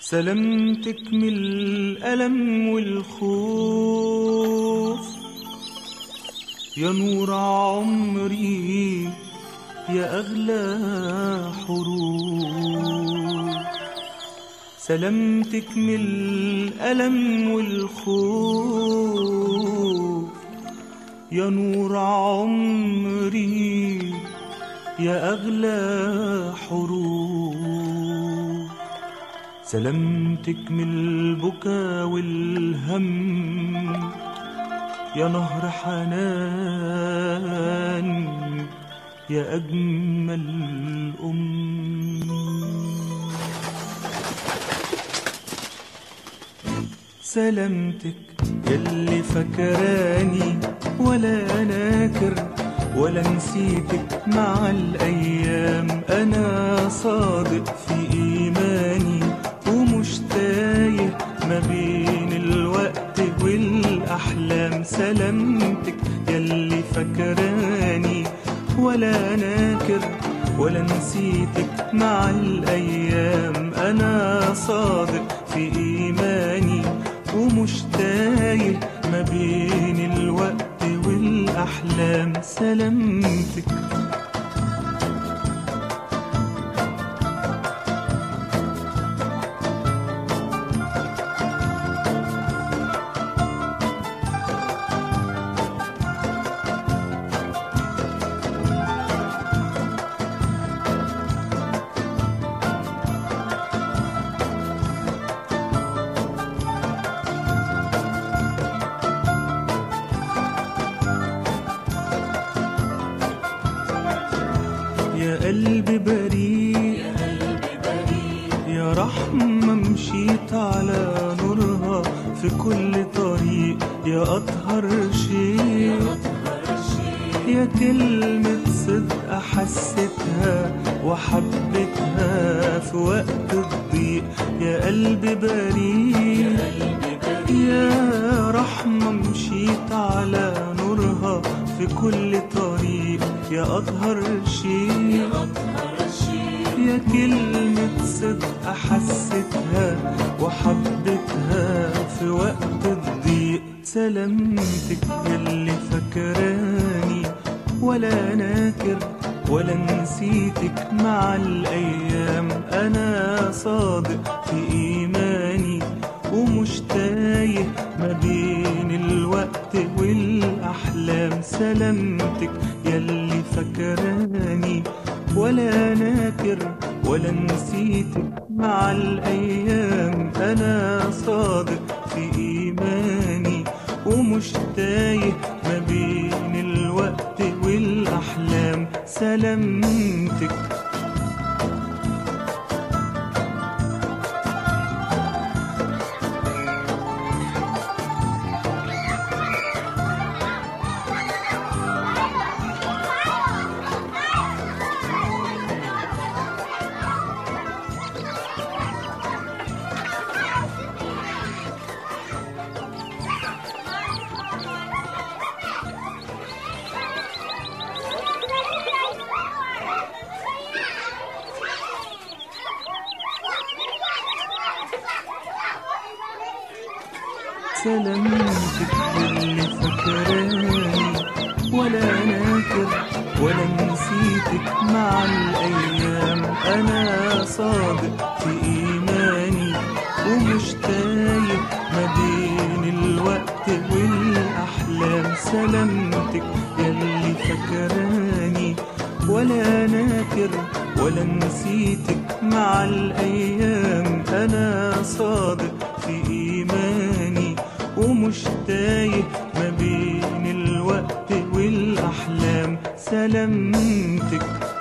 سلامتك من الألم والخوف يا نور عمري يا أغلى حروف سلامتك من الألم والخوف يا نور عمري يا أغلى حروف سلامتك من البكا والهم يا نهر حنان يا أجمل أم سلامتك يلي فكراني ولا ناكر ولا نسيتك مع الأيام أنا صادق في إيماني ومش تايه ما بين الوقت والأحلام سلامتك يلي فكراني ولا ناكر ولا نسيتك مع الأيام أنا صادق في إيماني ومش تايه ما بين الوقت والأحلام سلامتك يا قلبي بريء يا رحمة مشيت على نورها في كل طريق يا أطهر شيء يا كلمة صدق حسيتها وحبيتها في وقت الضيق يا قلبي بريء يا رحمة مشيت على نورها في كل طريق يا أطهر شيء يا كلمة صدق حسيتها وحبيتها في وقت الضيق سلامتك يلي فكراني ولا ناكر ولا نسيتك مع الأيام أنا صادق في إيماني ومش تايه ما بين الوقت والأحلام سلامتك يلي فكراني ولا ناكر ولا نسيتك مع الأيام أنا صادق في إيماني ومش تايه ما بين الوقت والأحلام سلامتك سلامتك اللي فكراني ولا ناكر ولا نسيتك مع الأيام أنا صادق في إيماني ومش تايه ما بين الوقت والأحلام سلامتك يلي فكراني ولا ناكر ولا نسيتك مع الأيام أنا صادق في إيماني ومش تايه ما بين الوقت والأحلام سلامتك